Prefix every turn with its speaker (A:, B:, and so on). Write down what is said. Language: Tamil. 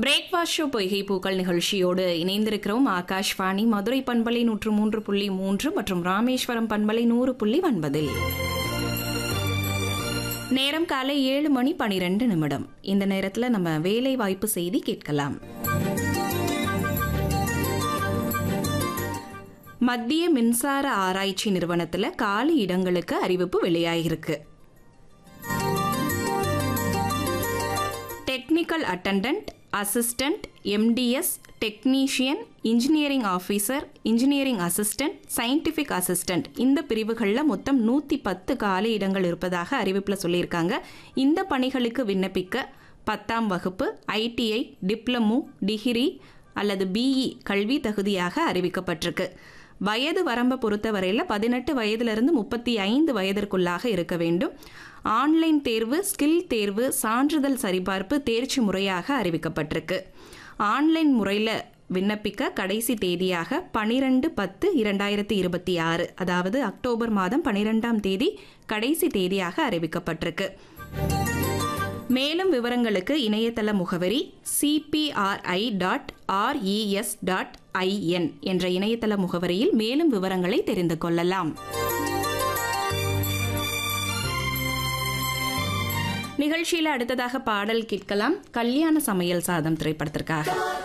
A: பிரேக்ஃபாஸ்ட் ஷோ பொய்கை பூக்கள் நிகழ்ச்சியோடு இணைந்திருக்கிறோம் ஆகாஷ்வாணி மதுரை பண்பலை நூற்று மூன்று புள்ளி மூன்று மற்றும் ராமேஸ்வரம் பண்பலை நூறு புள்ளி ஒன்பதில் நேரம் காலை ஏழு மணி பனிரெண்டு நிமிடம் இந்த நேரத்தில் நம்ம வேலை வாய்ப்பு செய்தி கேட்கலாம் மத்திய மின்சார ஆராய்ச்சி நிறுவனத்தில் காலி இடங்களுக்கு அறிவிப்பு வெளியாகிருக்கு technical attendant assistant MTS technician engineering officer engineering assistant scientific assistant இந்த பிரிவுகளில் மொத்தம் நூற்றி பத்து காலி இடங்கள் இருப்பதாக அறிவிப்பில் சொல்லியிருக்காங்க இந்த பணிகளுக்கு விண்ணப்பிக்க பத்தாம் வகுப்பு ஐடிஐ டிப்ளமோ டிகிரி அல்லது பிஇ கல்வி தகுதியாக அறிவிக்கப்பட்டிருக்கு வயது வரம்பை பொறுத்தவரையில் பதினெட்டு வயதிலிருந்து முப்பத்தி ஐந்து வயதிற்குள்ளாக இருக்க வேண்டும் ஆன்லைன் தேர்வு ஸ்கில் தேர்வு சான்றிதழ் சரிபார்ப்பு தேர்ச்சி முறையாக அறிவிக்கப்பட்டிருக்கு ஆன்லைன் முறையில் விண்ணப்பிக்க கடைசி தேதியாக பனிரெண்டு பத்து இரண்டாயிரத்தி இருபத்தி ஆறு அதாவது அக்டோபர் மாதம் பனிரெண்டாம் தேதி கடைசி தேதியாக அறிவிக்கப்பட்டிருக்கு மேலும் விவரங்களுக்கு இணையதள முகவரி CPRI dot RES dot IN என்ற இணையதள முகவரியில் மேலும் விவரங்களை தெரிந்து கொள்ளலாம் நிகழ்ச்சியில் அடுத்ததாக பாடல் கேட்கலாம் கல்யாண சமையல் சாதம் திரைப்படத்திற்காக